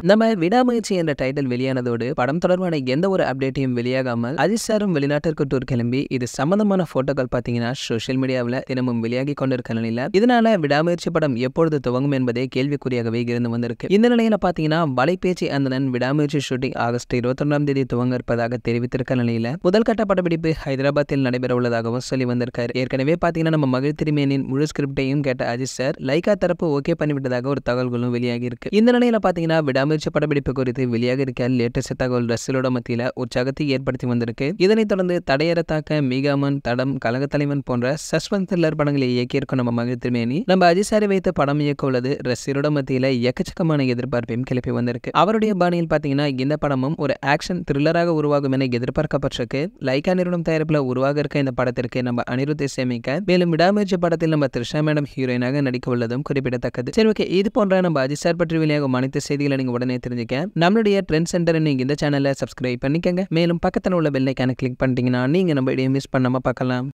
நம்ம விடாமுயற்சி என்ற டைட்டில் வெளியானதோடு படம் தொடர்பான எந்த ஒரு அப்டேட்டையும் வெளியாகாமல் அஜித் சாரும் வெளிநாட்டிற்கு டூர் கிளம்பி இது சம்பந்தமான போட்டோக்கள் பார்த்தீங்கன்னா சோஷியல் மீடியாவில் தினமும் வெளியாகி கொண்டிருக்க நிலையில இதனால விடாமுயற்சி படம் எப்பொழுது துவங்கும் என்பதே கேள்விக்குறியாகவே இருந்து வந்திருக்கு இந்த நிலையில பார்த்தீங்கன்னா வலைபேச்சு அந்தனன் விடாமுயற்சி ஷூட்டிங் ஆகஸ்ட் இருபத்தொன்றாம் தேதி துவங்க இருப்பதாக தெரிவித்திருக்க நிலையில முதல் கட்ட படப்பிடிப்பு ஹைதராபாத்தில் நடைபெற உள்ளதாகவும் சொல்லி வந்திருக்காரு ஏற்கனவே பார்த்தீங்கன்னா நம்ம மகிழ் திருமேனின் முழு ஸ்கிரிப்டையும் கேட்ட அஜித் சார் லைகா தரப்பு ஓகே பண்ணிவிட்டதாக ஒரு தகவல்களும் வெளியாகி இருக்கு இந்த நிலையில பார்த்தீங்கன்னா விடாமுயற்சி படப்பிடிப்பு குறித்து வெளியாக இருக்க லேட்டஸ்ட் தகவல் ரசிலோட மத்தியில உற்சாகத்தை ஏற்படுத்தி வந்திருக்கு இதனைத் தொடர்ந்து தடையற தாக்க மீகாமன் தடம் கழக தலைவன் போன்ற சஸ்பென்ஸ் த்ரில்லர் படங்களை இயக்கியிருக்கும் நம்ம மகிழ் திருமேனி நம்ம அஜித் சாரை வைத்து படம் இயக்க உள்ளது ரசிகரோட மத்தியில எக்கச்சக்கமான எதிர்பார்ப்பையும் கிளப்பி வந்திருக்கு அவருடைய பாணியில் பார்த்தீங்கன்னா இந்த படமும் ஒரு ஆக்ஷன் த்ரில்லராக உருவாகும் என எதிர்பார்க்கப்பட்டிருக்கு லைகா நிறுவனம் தயாரிப்பில் உருவாக இருக்க இந்த படத்திற்கு நம்ம அனிருத்தை சேமிக்க மேலும் விடாமுயற்சி படத்தில் நம்ம த்ரிஷா மேடம் ஹீரோயினாக நடிக்க உள்ளதும் குறிப்பிடத்தக்கது சரி ஓகே இது போன்ற நம்ம அஜித் சார் பற்றி வெளியாகும் அனைத்து செய்திகளை நீங்க உடனே தெரிஞ்சுக்க நம்மளுடைய ட்ரெண்ட் சென்டர் நீங்க இந்த சேனலை சப்ஸ்கிரைப் பண்ணிக்கங்க மேலும் பக்கத்தில் உள்ள பெல்லைக்கான கிளிக் பண்ணிட்டீங்கன்னா நீங்க நம்ம இடையே மிஸ் பண்ணாம பார்க்கலாம்